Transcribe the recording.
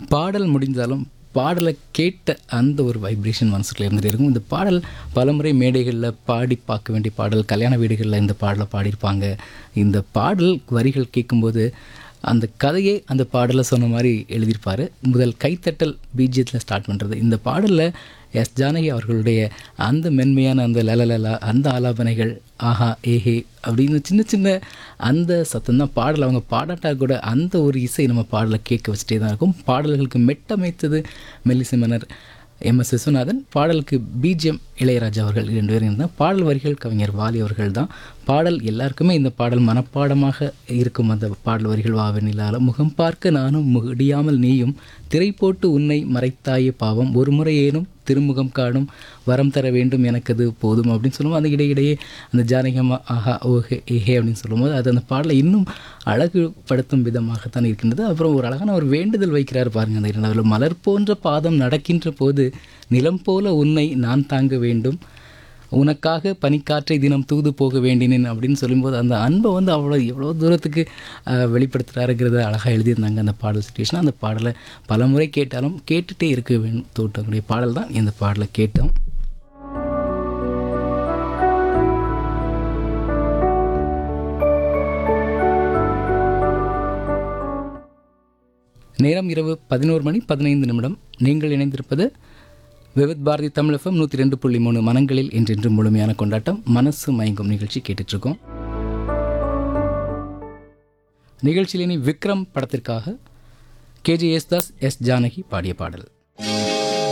பாடல் முடிந்தாலும் பாடலை கேட்ட அந்த ஒரு வைப்ரேஷன் மனசுக்குள்ள இருந்துகிட்டே இருக்கும் இந்த பாடல் பலமுறை மேடைகளில் பாடி பார்க்க வேண்டிய பாடல் கல்யாண வீடுகளில் இந்த பாடலை பாடியிருப்பாங்க இந்த பாடல் வரிகள் கேட்கும்போது அந்த கதையே அந்த பாடலை சொன்ன மாதிரி எழுதியிருப்பார் முதல் கைத்தட்டல் பீஜியத்தில் ஸ்டார்ட் பண்ணுறது இந்த பாடலில் எஸ் ஜானகி அவர்களுடைய அந்த மென்மையான அந்த லலலலா அந்த ஆலாபனைகள் ஆஹா ஏஹே அப்படின்னு சின்ன சின்ன அந்த சத்தம் தான் பாடல் அவங்க பாடாட்டா கூட அந்த ஒரு இசை நம்ம பாடலை கேட்க வச்சுட்டே தான் இருக்கும் பாடல்களுக்கு மெட்டமைத்தது மெல்லிசை மன்னர் எம் எஸ் விஸ்வநாதன் பாடலுக்கு பிஜிஎம் இளையராஜா அவர்கள் இரண்டு பேரும் இருந்தால் பாடல் வரிகள் கவிஞர் வாலி அவர்கள் தான் பாடல் எல்லாருக்குமே இந்த பாடல் மனப்பாடமாக இருக்கும் அந்த பாடல் வரிகள் வாவெனிலால முகம் பார்க்க நானும் முடியாமல் நீயும் திரை போட்டு உன்னை மறைத்தாயே பாவம் ஒரு முறை ஏனும் திருமுகம் காணும் வரம் தர வேண்டும் எனக்கு அது போதும் அப்படின்னு சொல்லும்போது அந்த இடையிடையே அந்த ஜானகமா ஆஹா ஓஹே ஏஹே அப்படின்னு சொல்லும்போது அது அந்த பாடலை இன்னும் அழகுபடுத்தும் விதமாகத்தான் இருக்கின்றது அப்புறம் ஒரு அழகான ஒரு வேண்டுதல் வைக்கிறார் பாருங்க அந்த இரண்டாவது மலர் போன்ற பாதம் நடக்கின்ற போது நிலம் போல உன்னை நான் தாங்க வேண்டும் உனக்காக பனிக்காற்றை தினம் தூது போக வேண்டினேன் அப்படின்னு சொல்லும்போது அந்த அன்பை வந்து அவ்வளோ எவ்வளோ தூரத்துக்கு அஹ், வெளிப்படுத்துகிறாருங்கிறத அழகாக எழுதியிருந்தாங்க அந்த பாடல் சுச்சுவேஷன் அந்த பாடலை பல முறை கேட்டாலும் கேட்டுகிட்டே இருக்க வேண்டும் தோட்டக்கூடிய பாடல் தான் இந்த பாடலை கேட்டோம் நேரம் இரவு பதினோரு மணி பதினைந்து நிமிடம் நீங்கள் இணைந்திருப்பது விவித் பாரதி தமிழ் எஃப்எம் நூற்றி ரெண்டு புள்ளி மூணு மனங்களில் என்றென்று முழுமையான கொண்டாட்டம் மனசு மயங்கும் நிகழ்ச்சி கேட்டுட்ருக்கோம் நிகழ்ச்சியில் இனி விக்ரம் படத்திற்காக கேஜே யேசுதாஸ் எஸ் ஜானகி பாடிய பாடல்